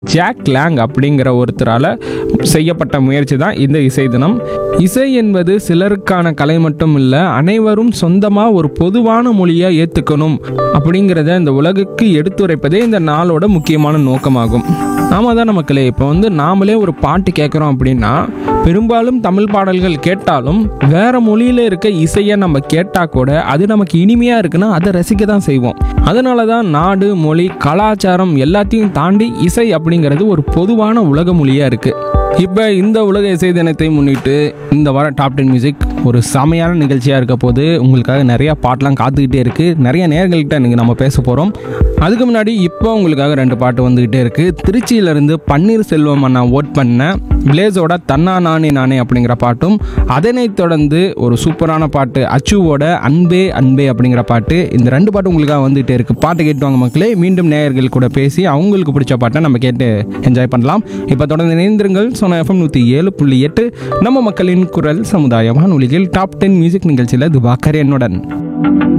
jack lang அப்படிங்கிற ஒருத்தரால் செய்யப்பட்ட முயற்சி தான் இந்த இசை தினம் இசை என்பது சிலருக்கான கலை மட்டும் இல்லை அனைவரும் சொந்தமாக ஒரு பொதுவான மொழியை ஏற்றுக்கணும் அப்படிங்கிறத இந்த உலகுக்கு எடுத்துரைப்பதே இந்த நாளோட முக்கியமான நோக்கமாகும் ஆமாம் தான் மக்களே இப்போ வந்து நாமளே ஒரு பாட்டு கேட்குறோம் அப்படின்னா பெரும்பாலும் தமிழ் பாடல்கள் கேட்டாலும் வேற மொழியில் இருக்க இசையை நம்ம கேட்டால் கூட அது நமக்கு இனிமையாக இருக்குன்னா அதை ரசிக்க தான் செய்வோம் அதனால தான் நாடு மொழி கலாச்சாரம் எல்லாத்தையும் தாண்டி இசை அப்படிங்கிறது ஒரு பொதுவான உலக மொழியாக இருக்குது இப்போ இந்த உலக இசை தினத்தை முன்னிட்டு இந்த வார டாப் டென் மியூசிக் ஒரு செமையான நிகழ்ச்சியாக இருக்க போது உங்களுக்காக நிறைய பாட்டெலாம் காத்துக்கிட்டே இருக்குது நிறைய நேர்கள்கிட்ட இன்றைக்கி நம்ம பேச போகிறோம் அதுக்கு முன்னாடி இப்போ உங்களுக்காக ரெண்டு பாட்டு வந்துக்கிட்டே இருக்குது திருச்சியிலேருந்து பன்னீர் செல்வம் அண்ணா ஓட் பண்ண பிளேஸோட தன்னா நானே நானே அப்படிங்கிற பாட்டும் அதனைத் தொடர்ந்து ஒரு சூப்பரான பாட்டு அச்சுவோட அன்பே அன்பே அப்படிங்கிற பாட்டு இந்த ரெண்டு பாட்டு உங்களுக்காக வந்துகிட்டே இருக்குது பாட்டு கேட்டுவாங்க மக்களே மீண்டும் நேயர்கள் கூட பேசி அவங்களுக்கு பிடிச்ச பாட்டை நம்ம கேட்டு என்ஜாய் பண்ணலாம் இப்போ தொடர்ந்து இணைந்திருங்கள் சொன்ன எஃப்எம் நூற்றி ஏழு புள்ளி எட்டு நம்ம மக்களின் குரல் சமுதாய வானொலியில் டாப் டென் மியூசிக் நிகழ்ச்சியில் துபாக்கர் என்னுடன்